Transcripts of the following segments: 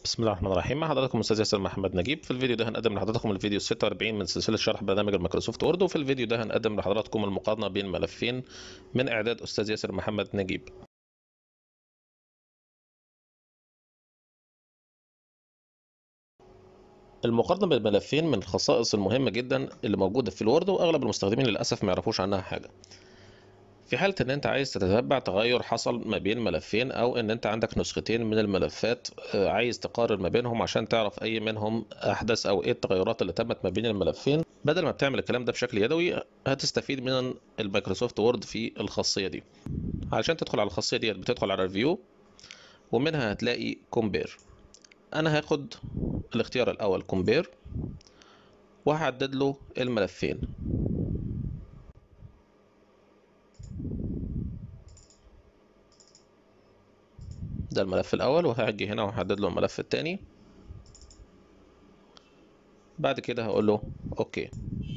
بسم الله الرحمن الرحيم مع حضراتكم استاذ ياسر محمد نجيب في الفيديو ده هنقدم لحضراتكم الفيديو 46 من سلسله شرح برنامج المايكروسوفت وورد وفي الفيديو ده هنقدم لحضراتكم المقارنه بين ملفين من اعداد استاذ ياسر محمد نجيب المقارنه بين ملفين من الخصائص المهمه جدا اللي موجوده في الوورد واغلب المستخدمين للاسف ما يعرفوش عنها حاجه في حالة إن أنت عايز تتتبع تغير حصل ما بين ملفين أو إن أنت عندك نسختين من الملفات آه، عايز تقارن ما بينهم عشان تعرف أي منهم أحدث أو إيه التغيرات اللي تمت ما بين الملفين بدل ما بتعمل الكلام ده بشكل يدوي هتستفيد من المايكروسوفت وورد في الخاصية دي علشان تدخل على الخاصية دي بتدخل على ريفيو ومنها هتلاقي كومبير أنا هاخد الاختيار الأول كومبير وهحدد له الملفين ده الملف الأول وهاجي هنا وهحدد له الملف التاني بعد كده هقول له أوكي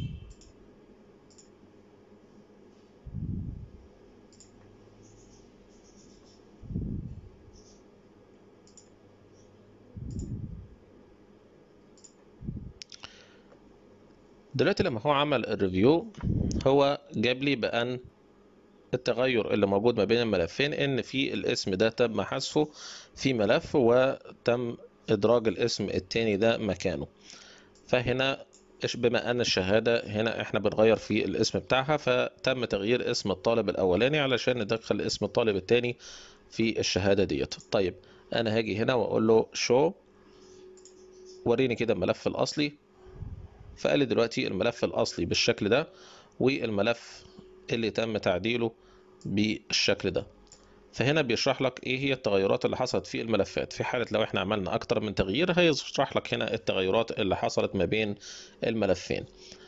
دلوقتي لما هو عمل الريفيو هو جاب لي بأن التغير اللي موجود ما بين الملفين ان في الاسم ده تم حذفه في ملف وتم ادراج الاسم التاني ده مكانه فهنا بما ان الشهادة هنا احنا بنغير في الاسم بتاعها فتم تغيير اسم الطالب الاولاني علشان ندخل اسم الطالب التاني في الشهادة ديت طيب انا هاجي هنا واقول له شو وريني كده الملف الاصلي فقال لي دلوقتي الملف الاصلي بالشكل ده والملف اللي تم تعديله بالشكل ده فهنا بيشرح لك ايه هي التغيرات اللي حصلت في الملفات في حالة لو احنا عملنا اكتر من تغيير هيشرح لك هنا التغيرات اللي حصلت ما بين الملفين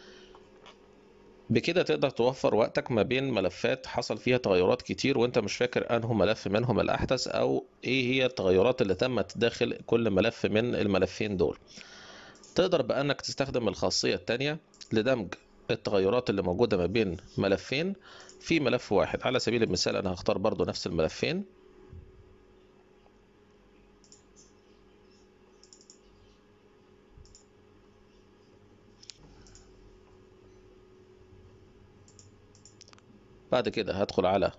بكده تقدر توفر وقتك ما بين ملفات حصل فيها تغيرات كتير وانت مش فاكر انه ملف منهم الاحدث او ايه هي التغيرات اللي تمت داخل كل ملف من الملفين دول تقدر بانك تستخدم الخاصية التانية لدمج التغيرات اللي موجودة ما بين ملفين في ملف واحد على سبيل المثال أنا هختار برضو نفس الملفين بعد كده هدخل على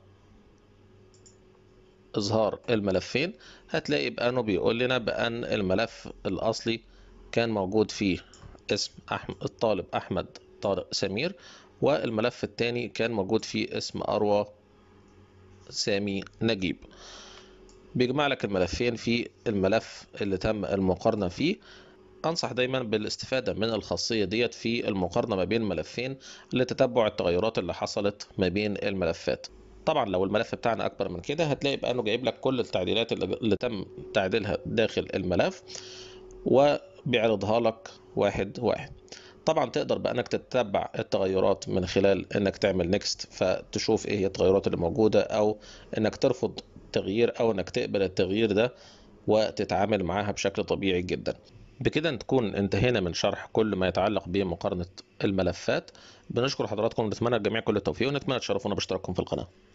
إظهار الملفين هتلاقي بأنه بيقول لنا بأن الملف الأصلي كان موجود فيه اسم أحمد الطالب أحمد طارق سمير والملف الثاني كان موجود فيه اسم أروى سامي نجيب بيجمع لك الملفين في الملف اللي تم المقارنة فيه أنصح دايما بالاستفادة من الخاصية ديت في المقارنة ما بين ملفين لتتبع التغيرات اللي حصلت ما بين الملفات طبعا لو الملف بتاعنا أكبر من كده هتلاقي بأنه جايب لك كل التعديلات اللي تم تعديلها داخل الملف وبيعرضها لك واحد واحد طبعا تقدر بانك تتبع التغيرات من خلال انك تعمل نيكست فتشوف ايه هي التغيرات اللي موجوده او انك ترفض تغيير او انك تقبل التغيير ده وتتعامل معاها بشكل طبيعي جدا بكده نكون انتهينا من شرح كل ما يتعلق بمقارنة الملفات بنشكر حضراتكم ونتمنى الجميع كل التوفيق ونتمنى تشرفونا باشتراككم في القناة